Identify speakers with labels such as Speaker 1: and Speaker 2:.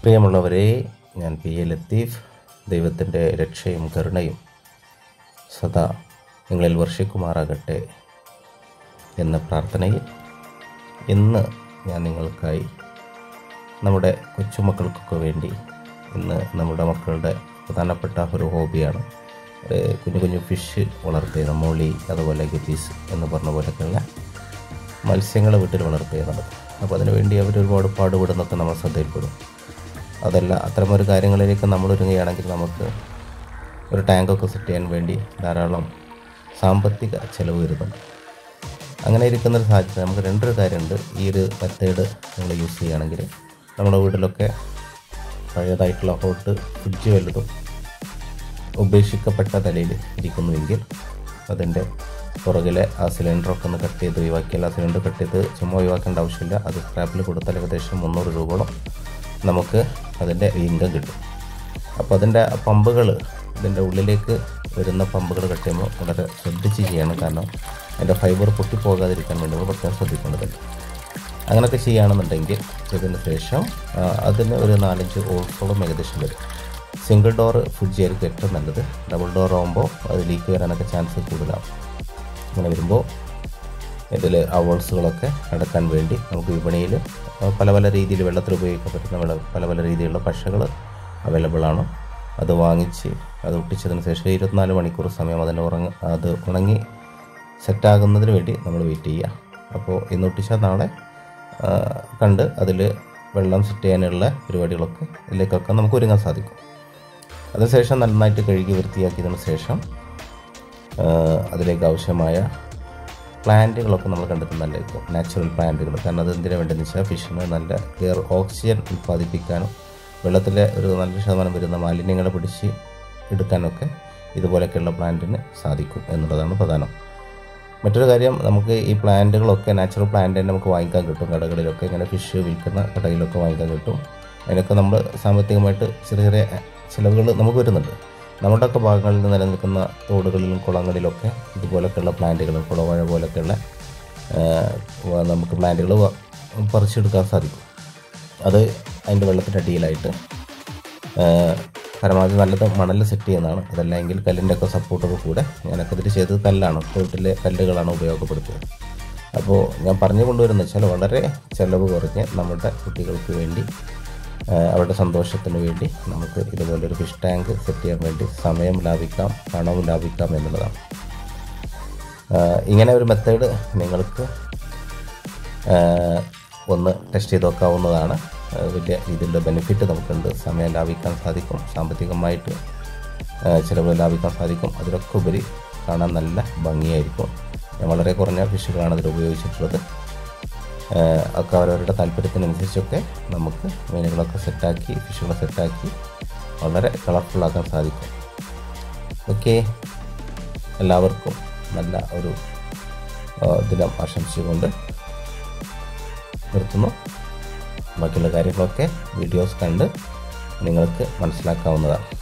Speaker 1: പ്രിയമുള്ളവരെ ഞാൻ P A Latheef ദൈവത്തിൻ്റെ രക്ഷയും കരുണയും സദാ നിങ്ങളിൽ വർഷിക്കുമാറാകട്ടെ എന്ന പ്രാർത്ഥനയിൽ ഇന്ന് ഞാൻ നിങ്ങൾക്കായി നമ്മുടെ കൊച്ചുമക്കൾക്കൊക്കെ വേണ്ടി ഇന്ന് നമ്മുടെ മക്കളുടെ പ്രധാനപ്പെട്ട ഒരു ഹോബിയാണ് ഏഹ് കുഞ്ഞു കുഞ്ഞു ഫിഷ് വളർത്തുന്നത് മോളി അതുപോലെ ഗപ്പീസ് എന്ന് പറഞ്ഞ പോലെയൊക്കെയുള്ള മത്സ്യങ്ങളെ വീട്ടിൽ വളർത്തുന്നത് അപ്പോൾ അതിനുവേണ്ടി അവർ ഒരുപാട് പാടുപെടുന്നൊക്കെ നമ്മൾ ശ്രദ്ധയിൽപ്പെടും അതല്ല അത്തരമൊരു കാര്യങ്ങളിലേക്ക് നമ്മൾ ഒരുങ്ങുകയാണെങ്കിൽ നമുക്ക് ഒരു ടാങ്കൊക്കെ സെറ്റ് ചെയ്യാൻ വേണ്ടി ധാരാളം സാമ്പത്തിക ചിലവ് വരുന്നുണ്ട് അങ്ങനെ ഇരിക്കുന്ന ഒരു സാഹചര്യം നമുക്ക് രണ്ടൊരു കാര്യമുണ്ട് ഈ ഒരു മെത്തേഡ് നമ്മൾ യൂസ് ചെയ്യുകയാണെങ്കിൽ നമ്മുടെ വീട്ടിലൊക്കെ പഴയതായിട്ടുള്ള ഹോട്ട് ഫ്രിഡ്ജ് വല്ലതും ഉപേക്ഷിക്കപ്പെട്ട നിലയിൽ ഇരിക്കുന്നുവെങ്കിൽ അതിൻ്റെ പുറകിലെ ആ സിലിണ്ടറൊക്കെ ഒന്ന് കട്ട് ചെയ്ത് ഒഴിവാക്കിയാൽ ആ സിലിണ്ടർ കട്ട് ചെയ്ത് ചുമ്മാ ഒഴിവാക്കേണ്ട ആവശ്യമില്ല അത് സ്ക്രാപ്പിൽ കൊടുത്താൽ ഏകദേശം മുന്നൂറ് രൂപയോളം നമുക്ക് അതിൻ്റെ ഇൻകം കിട്ടും അപ്പോൾ അതിൻ്റെ പമ്പുകൾ ഇതിൻ്റെ ഉള്ളിലേക്ക് വരുന്ന പമ്പുകൾ കട്ട് ചെയ്യുമ്പോൾ വളരെ ശ്രദ്ധിച്ച് ചെയ്യണം കാരണം അതിൻ്റെ ഫൈബർ പൊട്ടിപ്പോകാതിരിക്കാൻ വേണ്ടി നമ്മൾ പ്രത്യേകം ശ്രദ്ധിക്കേണ്ടതുണ്ട് അങ്ങനെയൊക്കെ ചെയ്യുകയാണെന്നുണ്ടെങ്കിൽ ഇതിന് ശേഷം ആ, അതിന് ഒരു നാലഞ്ച് ഓൾസോളം ഏകദേശം വരും സിംഗിൾ ഡോർ ഫ്രിഡ്ജ് ആയിരിക്കും ഏറ്റവും നല്ലത് ഡബിൾ ഡോർ ആകുമ്പോൾ അത് ലീക്ക് വരാനൊക്കെ ചാൻസ് കൂടുതലാണ് അങ്ങനെ വരുമ്പോൾ ഇതിൽ ആ വോൾസുകളൊക്കെ അടക്കാൻ വേണ്ടി നമുക്ക് വിപണിയിൽ പല പല രീതിയിൽ വെള്ളത്തിൽ ഉപയോഗിക്കാൻ പറ്റുന്ന വെള്ള പല പല രീതിയിലുള്ള പശകൾ അവൈലബിൾ ആണ് അത് വാങ്ങിച്ച് അത് ഒട്ടിച്ചതിന് ശേഷം ഇരുപത്തിനാല് മണിക്കൂർ സമയം അതിന് ഉറങ്ങ അത് ഉണങ്ങി സെറ്റാകുന്നതിന് വേണ്ടി നമ്മൾ വെയിറ്റ് ചെയ്യുക അപ്പോൾ ഇന്ന് ഒട്ടിച്ചാൽ നാളെ ആ, കണ്ട് അതിൽ വെള്ളം സെറ്റ് ചെയ്യാനുള്ള പരിപാടികളൊക്കെ ഇതിലേക്കൊക്കെ നമുക്ക് ഒരുങ്ങാൻ സാധിക്കും അതിനുശേഷം നന്നായിട്ട് കഴുകി വൃത്തിയാക്കിയതിന് ശേഷം ആ, അതിലേക്ക് ആവശ്യമായ പ്ലാന്റുകളൊക്കെ നമ്മൾ കണ്ടെത്തുന്നതായിരിക്കും നാച്ചുറൽ പ്ലാന്റുകൾ കാരണം അത് എന്തിനാണ് വേണ്ടതെന്ന് വെച്ചാൽ ഫിഷിന് നല്ല ക്ലിയർ ഓക്സിജൻ ഉൽപ്പാദിപ്പിക്കാനും വെള്ളത്തിലെ ഒരു നല്ല ശതമാനം വരുന്ന മാലിന്യങ്ങളെ പിടിച്ച് എടുക്കാനൊക്കെ ഇതുപോലെയൊക്കെയുള്ള പ്ലാന്റിന് സാധിക്കും എന്നുള്ളതാണ് പ്രധാനം മറ്റൊരു കാര്യം നമുക്ക് ഈ പ്ലാന്റുകളൊക്കെ നാച്ചുറൽ പ്ലാന്റ് തന്നെ നമുക്ക് വാങ്ങിക്കാൻ കിട്ടും കടകളിലൊക്കെ ഇങ്ങനെ ഫിഷ് വിൽക്കുന്ന കടയിലൊക്കെ വാങ്ങിക്കാൻ കിട്ടും അതിനൊക്കെ നമ്മൾ സാമ്പത്തികമായിട്ട് ചെറിയ ചെറിയ ചിലവുകൾ നമുക്ക് വരുന്നുണ്ട് നമ്മുടെയൊക്കെ ഭാഗങ്ങളിൽ നിന്ന് നിലനിൽക്കുന്ന തോടുകളിലും കുളങ്ങളിലൊക്കെ ഇതുപോലൊക്കെയുള്ള പ്ലാന്റുകൾ കുളവാഴ പോലൊക്കെയുള്ള ആ, വ- നമുക്ക് പ്ലാന്റുകൾ പറിച്ചെടുക്കാൻ സാധിക്കും അത് അതിൻ്റെ വെള്ളത്തിൻ്റെ അടിയിലായിട്ട് ആ, പരമാവധി നല്ലത് മണൽ സെറ്റ് ചെയ്യുന്നതാണ് അതല്ല എങ്കിൽ കല്ലിൻ്റെ ഒക്കെ സപ്പോർട്ടൊക്കെ കൂടെ ഞാനൊക്കെ ഇതിൽ ചെയ്തത് കല്ലാണ് തോട്ടിലെ കല്ലുകളാണ് ഉപയോഗപ്പെടുത്തിയത് അപ്പോൾ ഞാൻ പറഞ്ഞു കൊണ്ടുവരുന്നത് വെച്ചാൽ വളരെ ചിലവ് കുറഞ്ഞ് നമ്മുടെ കുട്ടികൾക്ക് വേണ്ടി ആ, അവരുടെ സന്തോഷത്തിന് വേണ്ടി നമുക്ക് ഇതുപോലൊരു ഫിഷ് ടാങ്ക് സെറ്റ് ചെയ്യാൻ വേണ്ടി സമയം ലാഭിക്കാം പണവും ലാഭിക്കാം എന്നുള്ളതാണ് ആ, ഇങ്ങനെ ഒരു മെത്തേഡ് നിങ്ങൾക്ക് ആ, ഒന്ന് ടെസ്റ്റ് ചെയ്ത് നോക്കാവുന്നതാണ് ആ, വലിയ രീതിയിലുള്ള ബെനിഫിറ്റ് നമുക്കുണ്ട് സമയം ലാഭിക്കാൻ സാധിക്കും സാമ്പത്തികമായിട്ട് ആ, ചിലവ് ലാഭിക്കാൻ സാധിക്കും അതിലൊക്കെ ഉപരി കാണാൻ നല്ല ഭംഗിയായിരിക്കും ഞാൻ വളരെ കുറഞ്ഞ ഫിഷുകളാണ് ഇതിൽ ഉപയോഗിച്ചിട്ടുള്ളത് ആ, ഒക്കെ അവരവരുടെ താല്പര്യത്തിനനുസരിച്ചൊക്കെ നമുക്ക് മീനുകളൊക്കെ സെറ്റാക്കി ഫിഷുകളെ സെറ്റാക്കി വളരെ കളർഫുള്ളാക്കാൻ സാധിക്കും ഓക്കെ എല്ലാവർക്കും നല്ല ഒരു ആ, ദിനം ആശംസിച്ചുകൊണ്ട് നിർത്തുന്നു ബാക്കിയുള്ള കാര്യങ്ങളൊക്കെ വീഡിയോസ് കണ്ട് നിങ്ങൾക്ക് മനസ്സിലാക്കാവുന്നതാണ്